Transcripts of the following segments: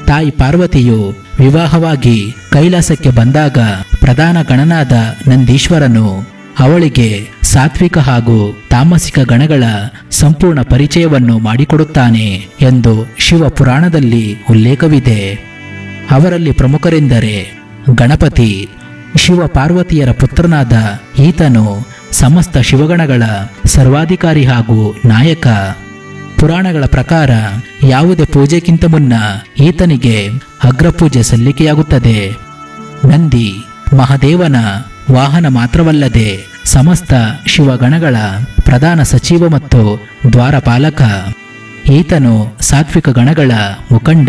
ತಾಯಿ ಪಾರ್ವತಿಯು ವಿವಾಹವಾಗಿ ಕೈಲಾಸಕ್ಕೆ ಬಂದಾಗ ಪ್ರಧಾನ ಗಣನಾದ ನಂದೀಶ್ವರನು ಅವಳಿಗೆ ಸಾತ್ವಿಕ ಹಾಗೂ ತಾಮಸಿಕ ಗಣಗಳ ಸಂಪೂರ್ಣ ಪರಿಚಯವನ್ನು ಮಾಡಿಕೊಡುತ್ತಾನೆ ಎಂದು ಶಿವ ಪುರಾಣದಲ್ಲಿ ಉಲ್ಲೇಖವಿದೆ ಅವರಲ್ಲಿ ಪ್ರಮುಖರೆಂದರೆ ಗಣಪತಿ ಶಿವ ಪಾರ್ವತಿಯರ ಪುತ್ರನಾದ ಈತನು ಸಮಸ್ತ ಶಿವಗಣಗಳ ಸರ್ವಾಧಿಕಾರಿ ಹಾಗೂ ನಾಯಕ ಪುರಾಣಗಳ ಪ್ರಕಾರ ಯಾವುದೇ ಪೂಜೆಗಿಂತ ಮುನ್ನ ಈತನಿಗೆ ಅಗ್ರಪೂಜೆ ಸಲ್ಲಿಕೆಯಾಗುತ್ತದೆ ನಂದಿ ಮಹಾದೇವನ ವಾಹನ ಮಾತ್ರವಲ್ಲದೆ ಸಮಸ್ತ ಶಿವಗಣಗಳ ಪ್ರಧಾನ ಸಚಿವ ಮತ್ತು ದ್ವಾರಪಾಲಕ ಈತನು ಸಾತ್ವಿಕ ಗಣಗಳ ಮುಖಂಡ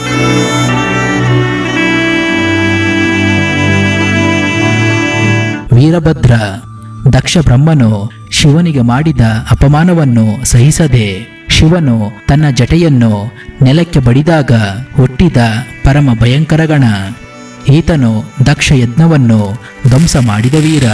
ವೀರಭದ್ರ ದಕ್ಷ ಬ್ರಹ್ಮನು ಶಿವನಿಗೆ ಮಾಡಿದ ಅಪಮಾನವನ್ನು ಸಹಿಸದೆ ಶಿವನು ತನ್ನ ಜಟೆಯನ್ನು ನೆಲಕ್ಕೆ ಬಡಿದಾಗ ಹುಟ್ಟಿದ ಪರಮ ಭಯಂಕರ ಗಣ ಈತನು ದಕ್ಷ ಯಜ್ಞವನ್ನು ಧ್ವಂಸ ಮಾಡಿದ ವೀರ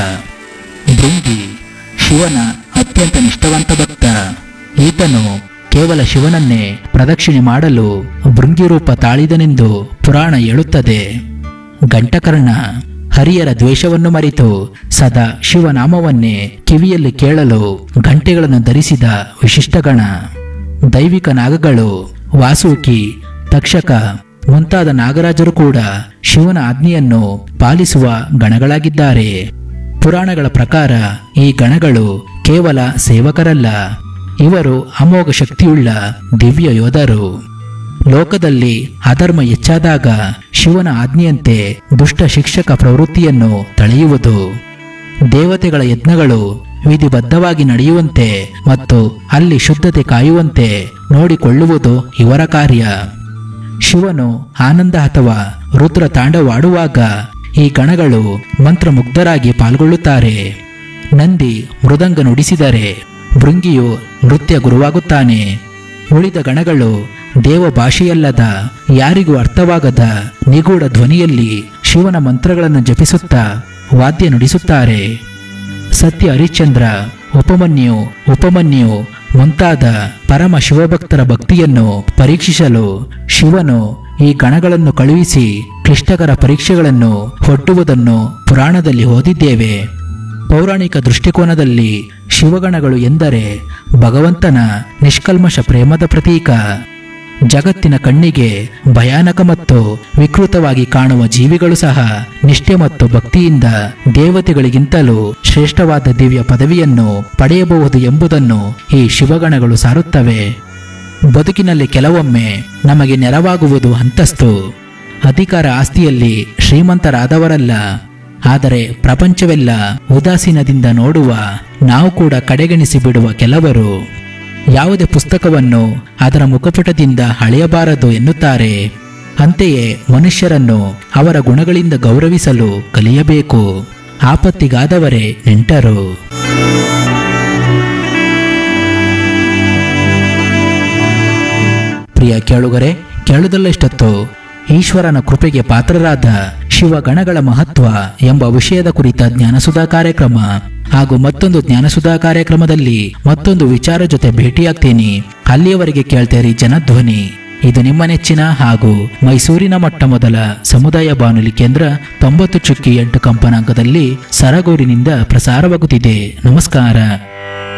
ಭೃಂಗಿ ಶಿವನ ಅತ್ಯಂತ ನಿಷ್ಠವಂತ ಭಕ್ತ ಈತನು ಕೇವಲ ಶಿವನನ್ನೇ ಪ್ರದಕ್ಷಿಣೆ ಮಾಡಲು ಭೃಂಗಿ ರೂಪ ತಾಳಿದನೆಂದು ಪುರಾಣ ಹೇಳುತ್ತದೆ ಗಂಟಕರ್ಣ ಹರಿಯರ ದ್ವೇಷವನ್ನು ಮರೆತು ಸದಾ ಶಿವನಾಮವನ್ನೇ ಕಿವಿಯಲ್ಲಿ ಕೇಳಲು ಗಂಟೆಗಳನ್ನು ಧರಿಸಿದ ವಿಶಿಷ್ಟ ಗಣ ದೈವಿಕ ನಾಗಗಳು ವಾಸುಕಿ ತಕ್ಷಕ ಮುಂತಾದ ನಾಗರಾಜರು ಕೂಡ ಶಿವನ ಆಜ್ಞೆಯನ್ನು ಪಾಲಿಸುವ ಗಣಗಳಾಗಿದ್ದಾರೆ ಪುರಾಣಗಳ ಪ್ರಕಾರ ಈ ಗಣಗಳು ಕೇವಲ ಸೇವಕರಲ್ಲ ಇವರು ಅಮೋಘ ಶಕ್ತಿಯುಳ್ಳ ದಿವ್ಯ ಯೋಧರು ಲೋಕದಲ್ಲಿ ಅಧರ್ಮ ಹೆಚ್ಚಾದಾಗ ಶಿವನ ಆಜ್ಞೆಯಂತೆ ದುಷ್ಟ ಶಿಕ್ಷಕ ಪ್ರವೃತ್ತಿಯನ್ನು ತಳೆಯುವುದು ದೇವತೆಗಳ ಯಜ್ಞಗಳು ವಿಧಿಬದ್ಧವಾಗಿ ನಡೆಯುವಂತೆ ಮತ್ತು ಅಲ್ಲಿ ಶುದ್ಧತೆ ಕಾಯುವಂತೆ ನೋಡಿಕೊಳ್ಳುವುದು ಇವರ ಕಾರ್ಯ ಶಿವನು ಆನಂದ ಅಥವಾ ರುದ್ರ ತಾಂಡವಾಡುವಾಗ ಈ ಗಣಗಳು ಮಂತ್ರಮುಗ್ಧರಾಗಿ ಪಾಲ್ಗೊಳ್ಳುತ್ತಾರೆ ನಂದಿ ಮೃದಂಗ ನುಡಿಸಿದರೆ ಭೃಂಗಿಯು ನೃತ್ಯ ಗುರುವಾಗುತ್ತಾನೆ ಉಳಿದ ಗಣಗಳು ದೇವ ಭಾಷೆಯಲ್ಲದ ಯಾರಿಗೂ ಅರ್ಥವಾಗದ ನಿಗೂಢ ಧ್ವನಿಯಲ್ಲಿ ಶಿವನ ಮಂತ್ರಗಳನ್ನು ಜಪಿಸುತ್ತಾ ವಾದ್ಯ ನುಡಿಸುತ್ತಾರೆ ಸತ್ಯ ಹರಿಶ್ಚಂದ್ರ ಉಪಮನ್ಯು ಉಪಮನ್ಯು ಮುಂತಾದ ಪರಮ ಶಿವಭಕ್ತರ ಭಕ್ತಿಯನ್ನು ಪರೀಕ್ಷಿಸಲು ಶಿವನು ಈ ಗಣಗಳನ್ನು ಕಳುಹಿಸಿ ಕ್ಲಿಷ್ಟಕರ ಪರೀಕ್ಷೆಗಳನ್ನು ಹೊಟ್ಟುವುದನ್ನು ಪುರಾಣದಲ್ಲಿ ಓದಿದ್ದೇವೆ ಪೌರಾಣಿಕ ದೃಷ್ಟಿಕೋನದಲ್ಲಿ ಶಿವಗಣಗಳು ಎಂದರೆ ಭಗವಂತನ ನಿಷ್ಕಲ್ಮಶ ಪ್ರೇಮದ ಪ್ರತೀಕ ಜಗತ್ತಿನ ಕಣ್ಣಿಗೆ ಭಯಾನಕ ಮತ್ತು ವಿಕೃತವಾಗಿ ಕಾಣುವ ಜೀವಿಗಳು ಸಹ ನಿಷ್ಠೆ ಮತ್ತು ಭಕ್ತಿಯಿಂದ ದೇವತೆಗಳಿಗಿಂತಲೂ ಶ್ರೇಷ್ಠವಾದ ದಿವ್ಯ ಪದವಿಯನ್ನು ಪಡೆಯಬಹುದು ಎಂಬುದನ್ನು ಈ ಶಿವಗಣಗಳು ಸಾರುತ್ತವೆ ಬದುಕಿನಲ್ಲಿ ಕೆಲವೊಮ್ಮೆ ನಮಗೆ ನೆರವಾಗುವುದು ಅಂತಸ್ತು ಅಧಿಕಾರ ಆಸ್ತಿಯಲ್ಲಿ ಶ್ರೀಮಂತರಾದವರಲ್ಲ ಆದರೆ ಪ್ರಪಂಚವೆಲ್ಲ ಉದಾಸೀನದಿಂದ ನೋಡುವ ನಾವು ಕೂಡ ಕಡೆಗಣಿಸಿ ಬಿಡುವ ಕೆಲವರು ಯಾವುದೇ ಪುಸ್ತಕವನ್ನು ಅದರ ಮುಖಪುಟದಿಂದ ಅಳೆಯಬಾರದು ಎನ್ನುತ್ತಾರೆ ಅಂತೆಯೇ ಮನುಷ್ಯರನ್ನು ಅವರ ಗುಣಗಳಿಂದ ಗೌರವಿಸಲು ಕಲಿಯಬೇಕು ಆಪತ್ತಿಗಾದವರೇ ನೆಂಟರು ಪ್ರಿಯ ಕೇಳುಗರೆ ಕೇಳುವುದಲ್ಲಷ್ಟೊತ್ತು ಈಶ್ವರನ ಕೃಪೆಗೆ ಪಾತ್ರರಾದ ಶಿವಗಣಗಳ ಮಹತ್ವ ಎಂಬ ವಿಷಯದ ಕುರಿತ ಜ್ಞಾನಸುಧಾ ಕಾರ್ಯಕ್ರಮ ಹಾಗೂ ಮತ್ತೊಂದು ಜ್ಞಾನಸುಧಾ ಕಾರ್ಯಕ್ರಮದಲ್ಲಿ ಮತ್ತೊಂದು ವಿಚಾರ ಜೊತೆ ಭೇಟಿಯಾಗ್ತೀನಿ ಅಲ್ಲಿಯವರೆಗೆ ಕೇಳ್ತೇರಿ ಜನಧ್ವನಿ ಇದು ನಿಮ್ಮ ನೆಚ್ಚಿನ ಹಾಗೂ ಮೈಸೂರಿನ ಮೊಟ್ಟ ಮೊದಲ ಸಮುದಾಯ ಬಾನುಲಿ ಕೇಂದ್ರ ತೊಂಬತ್ತು ಚುಕ್ಕಿ ಎಂಟು ಕಂಪನಾಂಕದಲ್ಲಿ ಸರಗೂರಿನಿಂದ ಪ್ರಸಾರವಾಗುತ್ತಿದೆ ನಮಸ್ಕಾರ